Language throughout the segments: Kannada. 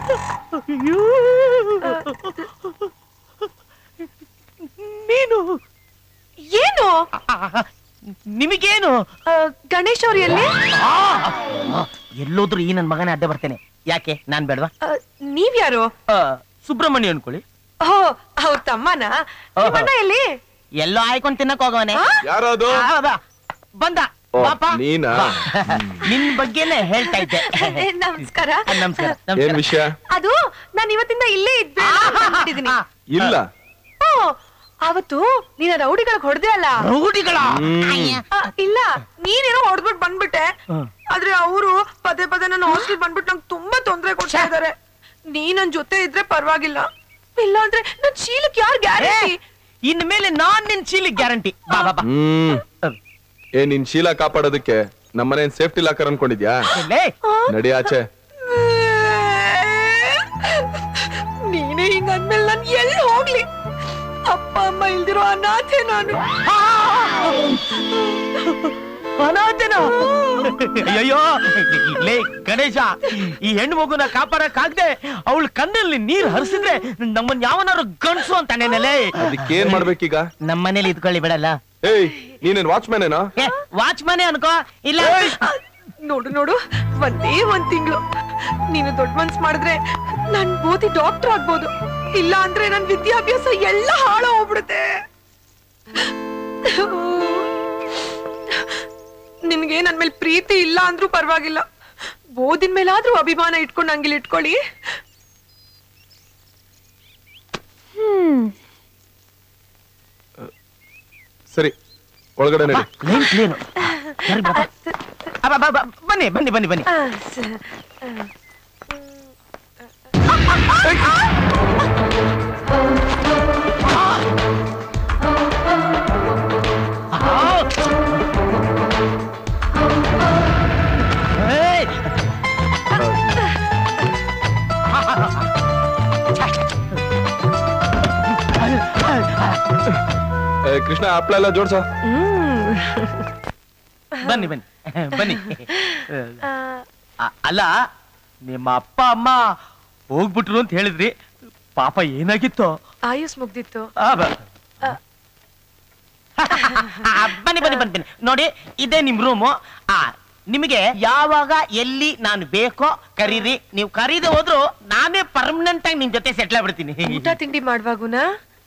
ಅಯ್ಯೋ. ನೀನು ಏನು ಆ, ನಿಮಗೇನು ಆ, ಗಣೇಶ್ ಅವ್ರು ಎಲ್ಲಿ ಆ, ಆ, ಎಲ್ಲೋದ್ರೂ ಈ ನನ್ ಮಗನೇ ಅಡ್ಡ ಬರ್ತೇನೆ ಯಾಕೆ ನಾನ್ ಬೇಡವಾ ಆ, ನೀವ್ಯಾರು ಆ, ಸುಬ್ರಹ್ಮಣ್ಯ ಅನ್ಕೊಳ್ಳಿ ಓ ಅವ್ರ ತಮ್ಮನ ನಿಮ್ಮಣ್ಣ ಎಲ್ಲಿ ಎಲ್ಲೋ ಆಯ್ಕೊಂಡ್ ತಿನ್ನಕ್ ಹೋಗವನೆ ಆ? ಯಾರದು ಆ, ಬಾ. ಬಂದ ಓ, ಪಾಪ ನೀನಾ? ನಿನ್ ಬಗ್ಗೆನೇ ಹೇಳ್ತಾ ಇದ್ದೆ ಏ, ನಮಸ್ಕಾರ ಆ, ನಮಸ್ಕಾರ ಏನ್ ನಮಸ್ಕಾರ ವಿಷಯ ಅದು ನಾನು ಇವತ್ತಿಂದ ಇಲ್ಲೇ ಇದ್ಬಿಟ್ಟಿದೀನಿ ಇಲ್ಲ ಓ ಅವತ್ತು ನೀನ ರೌಡಿಗಳಿಗೆ ಹೊಡೆದೆ ಅಲ್ಲ ರೌಡಿಗಳ ಹ್ಮ್. ಅಯ್ಯ. ಆ, ಇಲ್ಲ ನೀನೇನೋ ಹೊಡೆದ್ಬಿಟ್ಟು ಬಂದ್ಬಿಟ್ಟೆ ಹ್ಮ್. ಆದ್ರೆ ಅವರು ಪದೇ ಪದೇ ನನ್ನ ಹಾಸ್ಟೆಲ್ ಬಂದ್ಬಿಟ್ಟು ನಂಗೆ ತುಂಬಾ ತೊಂದರೆ ಕೊಡ್ತಾ ಇದಾರೆ ನೀ ನನ್ ಜೊತೆ ಇದ್ರೆ ಪರವಾಗಿಲ್ಲ ಇಲ್ಲ ಅಂದ್ರೆ ನನ್ ಶೀಲಕ್ ಯಾರು ಏ, ಗ್ಯಾರಂಟಿ ಇನ್ ಮೇಲೆ ನಾನ್ ನಿನ್ ಚೀಲಿ ಗ್ಯಾರಂಟಿ ಬಾ ಬಾ ಬಾ ಹ್ಮ್ ಏ ನಿನ್ ಶೀಲ ಕಾಪಾಡೋದಕ್ಕೆ ನಮ್ಮನೇನ್ ಸೇಫ್ಟಿ ಲಾಕರ್ ಅನ್ಕೊಂಡಿದ್ಯಾ ಲೇ, ನಡಿ ಆಚೆ ನೀನೇ ಹಿಂಗ ಅಂದ್ಮೇಲೆ ನನ್ ಎಲ್ಲಿ ಹೋಗ್ಲಿ ಅಪ್ಪ ಅಮ್ಮ ಇಲ್ದಿರೋ ಅನಾಥೆ ನಾನು ಅನಾಥನ ಅಯ್ಯೋ ಲೇ ಗಣೇಶ ಈ ಹೆಣ್ಣು ಮಗುನ ಕಾಪಾಡಕ್ಕಾಗ್ದೆ ಅವಳ ಕಣ್ಣಲ್ಲಿ ನೀರ್ ಹರಿಸಿದ್ರೆ ನಮ್ಮನ್ ಯಾವನಾರು ಗಂಡ್ಸು ಅಂತಾನೇನಲೇ ಅದಕ್ಕೇನ್ ಮಾಡ್ಬೇಕೀಗ ನಮ್ಮನೇಲಿ ಇದ್ಕೊಳ್ಳಿ ಬಿಡಲ್ಲ ಏಯ್ ನೀನೇನ್ ವಾಚ್ಮ್ಯಾನ್ ಏನೋ ಏ ವಾಚ್ ಮನೆ ಅನ್ಕೋ ಇಲ್ಲ ನೋಡು ನೋಡು ಒಂದೇ ಒಂದ್ ತಿಂಗಳು ನೀನು ದೊಡ್ಡ ಮನ್ಸ್ ಮಾಡಿದ್ರೆ ನಾನ್ ಓದಿ ಡಾಕ್ಟರ್ ಆಗ್ಬೋದು ಇಲ್ಲ ಅಂದ್ರೆ ನನ್ ವಿದ್ಯಾಭ್ಯಾಸ ಎಲ್ಲ ಹಾಳ ಹೋಗ್ಬಿಡುತ್ತೆ ನಿನ್ಗೆ ನನ್ ಮೇಲೆ ಪ್ರೀತಿ ಇಲ್ಲ ಅಂದ್ರೂ ಪರವಾಗಿಲ್ಲ ಓದಿನ ಮೇಲಾದ್ರೂ ಅಭಿಮಾನ ಇಟ್ಕೊಂಡು ಹಂಗಿಲ್ ಇಟ್ಕೊಳ್ಳಿ ಸರಿ ಒಳಗಡೆ ನಡಿ ಕ್ಲೀನ್ ಕ್ಲೀನ್ ಸರಿ ಬಾಬಾ ಅಬ್ಬಾ, ಬಾ, ಬಾ, ಬನ್ನಿ ಬನ್ನಿ ಬನ್ನಿ ಬನ್ನಿ ಆ, ಸ- ಏಯ್! ಏ, ಕೃಷ್ಣ ಹಪ್ಳೆಲ್ಲ ಜೋಡ್ಸ ಹ್ಮ್. ಬನ್ನಿ ಬನ್ನಿ ಬನ್ನಿ ಆ, ಅ- ಅಲ್ಲ ನಿಮ್ಮ ಅಪ್ಪ ಅಮ್ಮ ಹೋಗ್ಬಿಟ್ರು ಅಂತ ಹೇಳಿದ್ರಿ ಪಾಪ ಏನಾಗಿತ್ತು ಆಯುಸ್ ಮುಗ್ದಿತ್ತು ಆ, ಬ- ಆ, ಬನ್ನಿ ಬನ್ನಿ ಬನ್ನಿ ಬನ್ನಿ ನೋಡಿ ಇದೇ ನಿಮ್ ರೂಮು ಆ ನಿಮಗೆ ಯಾವಾಗ ಎಲ್ಲಿ ನಾನು ಬೇಕೋ ಕರೀರಿ ನೀವು ಕರೀದೆ ಹೋದ್ರು ನಾನೇ ಪರ್ಮನೆಂಟ್ ಆಗಿ ನಿಮ್ ಜೊತೆ ಸೆಟ್ಲ್ ಆಗ್ಬಿಡ್ತೀನಿ ಊಟ ತಿಂಡಿ ಮಾಡುವಾಗುನ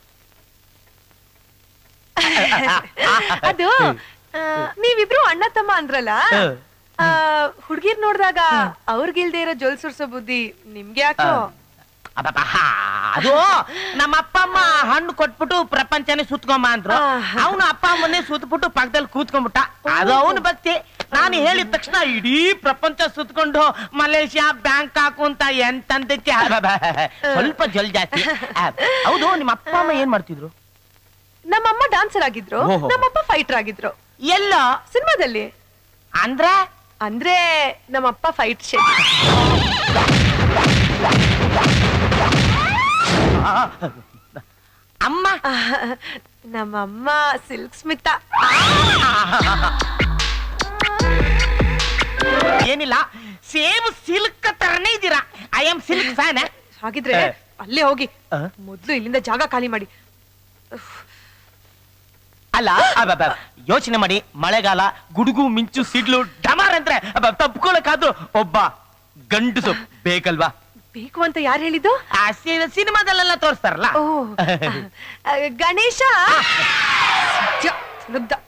ಅದು ಆ, ನೀವಿಬ್ರು ಅಣ್ಣ ತಮ್ಮ ಅಂದ್ರಲ್ಲ ಹುಡ್ಗಿರ್ ನೋಡ್ದಾಗ ಅವ್ರಿಗಿಲ್ದೇ ಇರೋ ಜೊಲ್ ಸುರ್ಸೋ ಬುದ್ಧಿ ನಿಮ್ಗೆ ಯಾಕೋ ಅಬ್ಬಬ್ಬಾ, ಅದು ನಮ್ಮ ಅಪ್ಪ ಅಮ್ಮ ಹಣ್ಣು ಕೊಟ್ಬಿಟ್ಟು ಪ್ರಪಂಚನೇ ಸುತ್ಕೊಂಬ ಅಂದ್ರು ಆಹಾ. ಅವನು ಅಪ್ಪ ಅಮ್ಮನೇ ಸುತ್ಬಿಟ್ಟು ಪಕ್ಕದಲ್ಲಿ ಕೂತ್ಕೊಂಡ್ಬಿಟ್ಟ ಅದು ಅವನ ಭಕ್ತಿ ನಾನು ಹೇಳಿದ ತಕ್ಷಣ ಇಡೀ ಪ್ರಪಂಚ ಸುತ್ಕೊಂಡು ಮಲೇಷ್ಯಾ ಬ್ಯಾಂಕಾಕ್ ಅಂತ ಎಂತಂದಕ್ಕೆ ಅಬ್ಬಬ್ಬಾ, ಸ್ವಲ್ಪ ಜಲ್ ಜಾಸ್ತಿ ಆ, ಹೌದು ನಿಮ್ಮ ಅಪ್ಪ ಅಮ್ಮ ಏನ್ ಮಾಡ್ತಿದ್ರು ನಮ್ಮಮ್ಮ ಡಾನ್ಸರ್ ಆಗಿದ್ರು ಓಹೋ. ನಮ್ಮಪ್ಪ ಫೈಟರ್ ಆಗಿದ್ರು ಎಲ್ಲ ಸಿನಿಮಾದಲ್ಲಿ ಅಂದ್ರೆ ಅಂದ್ರೆ ನಮ್ಮಪ್ಪ ಫೈಟ್ ಶೇಕ್ ಆ, ಅಮ್ಮ ನಮ್ಮಮ್ಮ ಸಿಲ್ಕ್ ಸ್ಮಿತಾ ಏನಿಲ್ಲ ಸೇಮ್ ಸಿಲ್ಕ್ ತರನೇ ಇದ್ದೀರಾ ಐ ಆಮ್ ಸಿಲ್ಕ್ ಫ್ಯಾನ್ ಹಾಗಿದ್ರೆ ಏ. ಅಲ್ಲೇ ಹೋಗಿ ಆ? ಮೊದ್ಲು ಇಲ್ಲಿಂದ ಜಾಗ ಖಾಲಿ ಮಾಡಿ ಅಲ್ಲ ಯೋಚನೆ ಮಾಡಿ ಮಳೆಗಾಲ ಗುಡುಗು ಮಿಂಚು ಸಿಡ್ಲು ಡಮಾರ್ ಅಂದ್ರೆ ತಪ್ಕೊಳಕಾದ್ರು ಒಬ್ಬ ಗಂಡಸು ಬೇಕಲ್ವಾ ಬೇಕು ಅಂತ ಯಾರು ಹೇಳಿದ್ದು ಆ ಸಿ- ಸಿನಿಮಾದಲ್ಲೆಲ್ಲ ತೋರಿಸ್ತಾರಲ್ಲ ಓ ಆ, ಗಣೇಶ ಛ, ಮುಗ್ಧ.